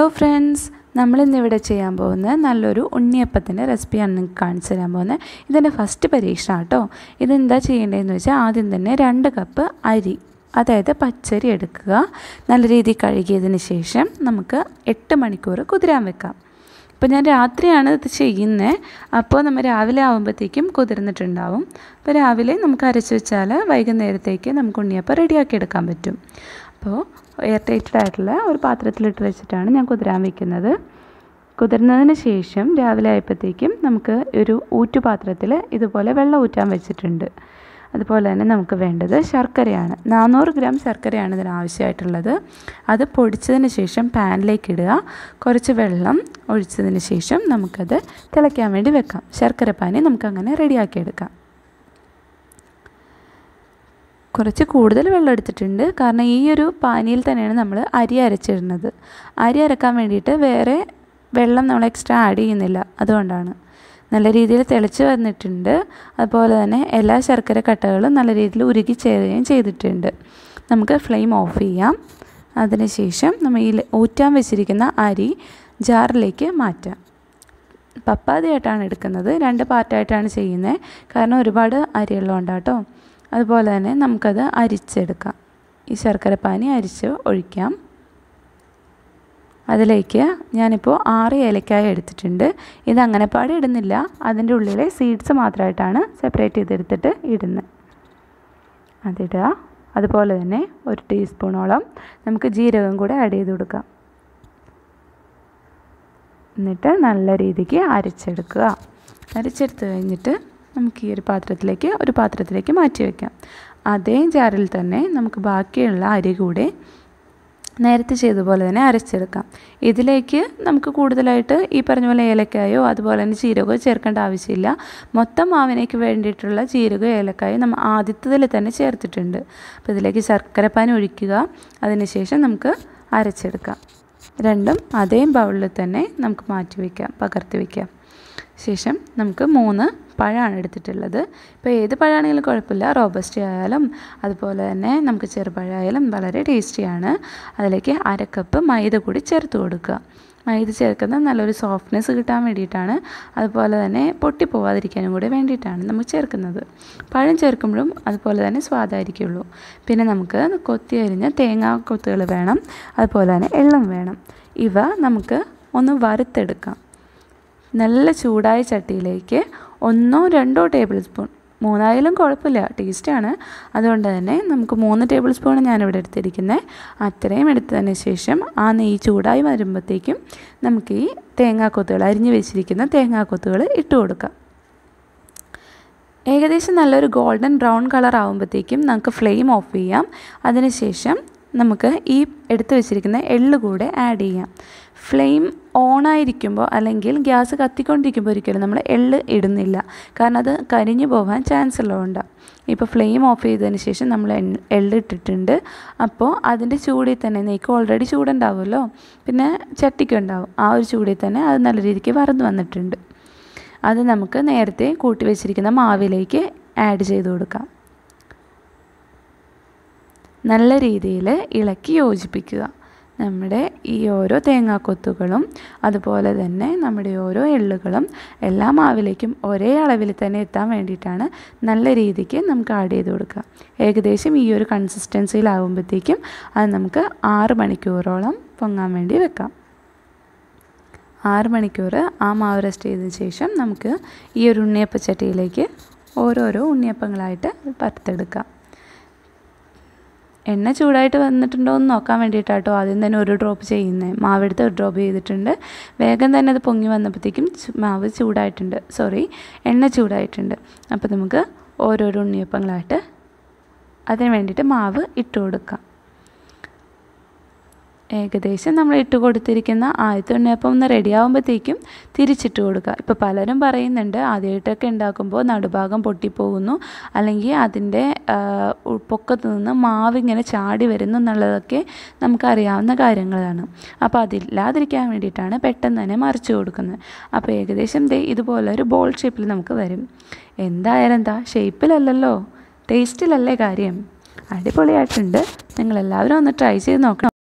friends നമ്മളിന്നിവിടെ ചെയ്യാൻ പോകുന്നത് നല്ലൊരു ഉണ്ണിയപ്പത്തിൻ്റെ റെസിപ്പിയാണ് നിങ്ങൾക്ക് കാണിച്ചു തരാൻ പോകുന്നത് ഇതിൻ്റെ ഫസ്റ്റ് പരീക്ഷണം കേട്ടോ ഇതെന്താ ചെയ്യേണ്ടതെന്ന് വെച്ചാൽ ആദ്യം തന്നെ രണ്ട് കപ്പ് അരി അതായത് പച്ചരി എടുക്കുക നല്ല രീതിയിൽ കഴുകിയതിന് ശേഷം നമുക്ക് എട്ട് മണിക്കൂർ കുതിരാൻ വെക്കാം ഇപ്പോൾ ഞാൻ രാത്രിയാണ് ഇത് ചെയ്യുന്നത് അപ്പോൾ നമ്മൾ രാവിലെ ആകുമ്പോഴത്തേക്കും കുതിർന്നിട്ടുണ്ടാവും അപ്പോൾ രാവിലെ നമുക്ക് അരച്ച് വെച്ചാൽ വൈകുന്നേരത്തേക്ക് നമുക്ക് ഉണ്ണിയപ്പം റെഡിയാക്കി എടുക്കാൻ പറ്റും അപ്പോൾ എയർ ടൈറ്റഡ് ആയിട്ടുള്ള ഒരു പാത്രത്തിലിട്ട് വെച്ചിട്ടാണ് ഞാൻ കുതിരാൻ വെക്കുന്നത് കുതിർന്നതിന് ശേഷം രാവിലെ ആയപ്പോഴത്തേക്കും നമുക്ക് ഒരു ഊറ്റുപാത്രത്തിൽ ഇതുപോലെ വെള്ളം ഊറ്റാൻ വെച്ചിട്ടുണ്ട് അതുപോലെ തന്നെ നമുക്ക് വേണ്ടത് ശർക്കരയാണ് നാനൂറ് ഗ്രാം ശർക്കരയാണ് ഇതിന് ആവശ്യമായിട്ടുള്ളത് അത് പൊടിച്ചതിന് ശേഷം പാനിലേക്ക് ഇടുക കുറച്ച് വെള്ളം ഒഴിച്ചതിന് ശേഷം നമുക്കത് തിളയ്ക്കാൻ വേണ്ടി വെക്കാം ശർക്കര പാനി നമുക്കങ്ങനെ റെഡിയാക്കി എടുക്കാം കുറച്ച് കൂടുതൽ വെള്ളം എടുത്തിട്ടുണ്ട് കാരണം ഈ ഒരു പാനിയിൽ തന്നെയാണ് നമ്മൾ അരി അരച്ചിടുന്നത് അരി അരക്കാൻ വേണ്ടിയിട്ട് വേറെ വെള്ളം നമ്മൾ എക്സ്ട്രാ ആഡ് ചെയ്യുന്നില്ല അതുകൊണ്ടാണ് നല്ല രീതിയിൽ തിളച്ച് വന്നിട്ടുണ്ട് അതുപോലെ തന്നെ എല്ലാ ശർക്കര കട്ടകളും നല്ല രീതിയിൽ ഉരുകി ചേരുകയും ചെയ്തിട്ടുണ്ട് നമുക്ക് ഫ്ലെയിം ഓഫ് ചെയ്യാം അതിനുശേഷം നമ്മൾ ഈ ഊറ്റാൻ വെച്ചിരിക്കുന്ന അരി ജാറിലേക്ക് മാറ്റാം പപ്പാതിയായിട്ടാണ് എടുക്കുന്നത് രണ്ട് പാർട്ടായിട്ടാണ് ചെയ്യുന്നത് കാരണം ഒരുപാട് അരിയുള്ളതുകൊണ്ട് കേട്ടോ അതുപോലെ തന്നെ നമുക്കത് അരിച്ചെടുക്കാം ഈ ശർക്കര പാനി അരിച്ച് ഒഴിക്കാം അതിലേക്ക് ഞാനിപ്പോൾ ആറ് ഏലക്കായ എടുത്തിട്ടുണ്ട് ഇത് അങ്ങനെ പാടെ ഇടുന്നില്ല അതിൻ്റെ ഉള്ളിലെ സീഡ്സ് മാത്രമായിട്ടാണ് സെപ്പറേറ്റ് ചെയ്തെടുത്തിട്ട് ഇടുന്നത് അതിടുക അതുപോലെ തന്നെ ഒരു ടീസ്പൂണോളം നമുക്ക് ജീരകം കൂടെ ആഡ് ചെയ്ത് കൊടുക്കാം എന്നിട്ട് നല്ല രീതിക്ക് അരച്ചെടുക്കുക അരച്ചെടുത്ത് കഴിഞ്ഞിട്ട് നമുക്ക് ഈ ഒരു പാത്രത്തിലേക്ക് ഒരു പാത്രത്തിലേക്ക് മാറ്റി വയ്ക്കാം അതേ ജാറിൽ തന്നെ നമുക്ക് ബാക്കിയുള്ള അരി കൂടെ നേരത്തെ ചെയ്ത പോലെ തന്നെ അരച്ചെടുക്കാം ഇതിലേക്ക് നമുക്ക് കൂടുതലായിട്ട് ഈ പറഞ്ഞ പോലെ ഏലക്കായോ അതുപോലെ തന്നെ ജീരകമോ ചേർക്കേണ്ട ആവശ്യമില്ല മൊത്തം മാവിനേക്ക് വേണ്ടിയിട്ടുള്ള ജീരകവും ഏലക്കായും നമ്മൾ ആദ്യത്തതിൽ തന്നെ ചേർത്തിട്ടുണ്ട് അപ്പോൾ ഇതിലേക്ക് ശർക്കരപ്പാനി ഒഴിക്കുക അതിനുശേഷം നമുക്ക് അരച്ചെടുക്കാം രണ്ടും അതേ ബൗളിൽ തന്നെ നമുക്ക് മാറ്റി വയ്ക്കാം പകർത്തി വയ്ക്കാം ശേഷം നമുക്ക് മൂന്ന് പഴമാണ് എടുത്തിട്ടുള്ളത് ഇപ്പോൾ ഏത് പഴമാണെങ്കിലും കുഴപ്പമില്ല റോബസ്റ്റി ആയാലും അതുപോലെ തന്നെ നമുക്ക് ചെറുപഴമായാലും വളരെ ടേസ്റ്റിയാണ് അതിലേക്ക് അര കപ്പ് മൈദ കൂടി ചേർത്ത് കൊടുക്കുക മൈദ ചേർക്കുന്നത് നല്ലൊരു സോഫ്റ്റ്നെസ് കിട്ടാൻ വേണ്ടിയിട്ടാണ് അതുപോലെ തന്നെ പൊട്ടിപ്പോവാതിരിക്കാനും കൂടി വേണ്ടിയിട്ടാണ് നമ്മൾ ചേർക്കുന്നത് പഴം ചേർക്കുമ്പോഴും അതുപോലെ തന്നെ സ്വാദായിരിക്കുള്ളൂ പിന്നെ നമുക്ക് കൊത്തി അരിഞ്ഞ തേങ്ങാ കൊത്തുകൾ വേണം അതുപോലെ തന്നെ എള്ളും വേണം ഇവ നമുക്ക് ഒന്ന് വറുത്തെടുക്കാം നല്ല ചൂടായ ചട്ടിയിലേക്ക് ഒന്നോ രണ്ടോ ടേബിൾ സ്പൂൺ മൂന്നായാലും കുഴപ്പമില്ല ടേസ്റ്റാണ് അതുകൊണ്ട് തന്നെ നമുക്ക് മൂന്ന് ടേബിൾ സ്പൂൺ ഞാനിവിടെ എടുത്തിരിക്കുന്നത് അത്രയും എടുത്തതിന് ശേഷം ആ നെയ്യ് ചൂടായി വരുമ്പോഴത്തേക്കും നമുക്ക് ഈ തേങ്ങാക്കൊത്തുകൾ അരിഞ്ഞു വെച്ചിരിക്കുന്ന തേങ്ങാക്കൊത്തുകൾ ഇട്ട് കൊടുക്കാം ഏകദേശം നല്ലൊരു ഗോൾഡൻ ബ്രൗൺ കളർ ആകുമ്പോഴത്തേക്കും നമുക്ക് ഫ്ലെയിം ഓഫ് ചെയ്യാം അതിനുശേഷം നമുക്ക് ഈ എടുത്തു വെച്ചിരിക്കുന്ന എള്ള് കൂടെ ആഡ് ചെയ്യാം ഫ്ലെയിം ഓണായിരിക്കുമ്പോൾ അല്ലെങ്കിൽ ഗ്യാസ് കത്തിക്കൊണ്ടിരിക്കുമ്പോൾ ഒരിക്കലും നമ്മൾ എള്ള് ഇടുന്നില്ല കാരണം അത് കരിഞ്ഞു പോകാൻ ചാൻസ് ഉള്ളതുകൊണ്ടാണ് ഇപ്പോൾ ഫ്ലെയിം ഓഫ് ചെയ്തതിന് ശേഷം നമ്മൾ എള്ള് ഇട്ടിട്ടുണ്ട് അപ്പോൾ അതിൻ്റെ ചൂടിൽ തന്നെ നെയ്ക്ക് ഓൾറെഡി ചൂടുണ്ടാവുമല്ലോ പിന്നെ ചട്ടിക്കുണ്ടാവും ആ ഒരു ചൂടിൽ തന്നെ അത് നല്ല രീതിക്ക് വറന്ന് വന്നിട്ടുണ്ട് അത് നമുക്ക് നേരത്തെ കൂട്ടി വെച്ചിരിക്കുന്ന മാവിലേക്ക് ആഡ് ചെയ്ത് കൊടുക്കാം നല്ല രീതിയിൽ ഇളക്കി യോജിപ്പിക്കുക നമ്മുടെ ഈ ഓരോ തേങ്ങാക്കൊത്തുകളും അതുപോലെ തന്നെ നമ്മുടെ ഓരോ എള്ളുകളും എല്ലാ മാവിലേക്കും ഒരേ അളവിൽ തന്നെ എത്താൻ വേണ്ടിയിട്ടാണ് നല്ല രീതിക്ക് നമുക്ക് ആഡ് ചെയ്ത് കൊടുക്കുക ഏകദേശം ഈ ഒരു കൺസിസ്റ്റൻസിയിലാവുമ്പോഴത്തേക്കും അത് നമുക്ക് ആറ് മണിക്കൂറോളം പൊങ്ങാൻ വേണ്ടി വെക്കാം ആറ് മണിക്കൂർ ആ മാവ് റെസ്റ്റ് ചെയ്തതിന് ശേഷം നമുക്ക് ഈ ഒരു ഉണ്ണിയപ്പച്ചട്ടിയിലേക്ക് ഓരോരോ ഉണ്ണിയപ്പങ്ങളായിട്ട് പരത്തെടുക്കാം എണ്ണ ചൂടായിട്ട് വന്നിട്ടുണ്ടോ എന്ന് നോക്കാൻ വേണ്ടിയിട്ടാട്ടോ ആദ്യം തന്നെ ഒരു ഡ്രോപ്പ് ചെയ്യുന്നത് മാവെടുത്ത് ഒരു ഡ്രോപ്പ് ചെയ്തിട്ടുണ്ട് വേഗം തന്നെ അത് പൊങ്ങി വന്നപ്പോഴത്തേക്കും മാവ് ചൂടായിട്ടുണ്ട് സോറി എണ്ണ ചൂടായിട്ടുണ്ട് അപ്പോൾ നമുക്ക് ഓരോരോ ഉണ്ണിയപ്പങ്ങളായിട്ട് അതിന് വേണ്ടിയിട്ട് മാവ് ഇട്ട് കൊടുക്കാം ഏകദേശം നമ്മൾ ഇട്ട് കൊടുത്തിരിക്കുന്ന ആദ്യത്തെ ഉണ്ണിയപ്പം ഒന്ന് റെഡി ആകുമ്പോഴത്തേക്കും തിരിച്ചിട്ട് കൊടുക്കുക ഇപ്പോൾ പലരും പറയുന്നുണ്ട് ആദ്യമായിട്ടൊക്കെ ഉണ്ടാക്കുമ്പോൾ നടുഭാഗം പൊട്ടിപ്പോകുന്നു അല്ലെങ്കിൽ അതിൻ്റെ പൊക്കത്ത് നിന്ന് മാവ് ഇങ്ങനെ ചാടി വരുന്നു എന്നുള്ളതൊക്കെ നമുക്കറിയാവുന്ന കാര്യങ്ങളാണ് അപ്പോൾ അതില്ലാതിരിക്കാൻ വേണ്ടിയിട്ടാണ് പെട്ടെന്ന് തന്നെ മറിച്ച് കൊടുക്കുന്നത് അപ്പോൾ ഏകദേശം ദേ ഇതുപോലെ ഒരു ബോൾ ഷേപ്പിൽ നമുക്ക് വരും എന്തായാലും എന്താ ഷേപ്പിലല്ലല്ലോ ടേസ്റ്റിലല്ലേ കാര്യം അടിപൊളിയായിട്ടുണ്ട് നിങ്ങളെല്ലാവരും ഒന്ന് ട്രൈ ചെയ്ത് നോക്കണം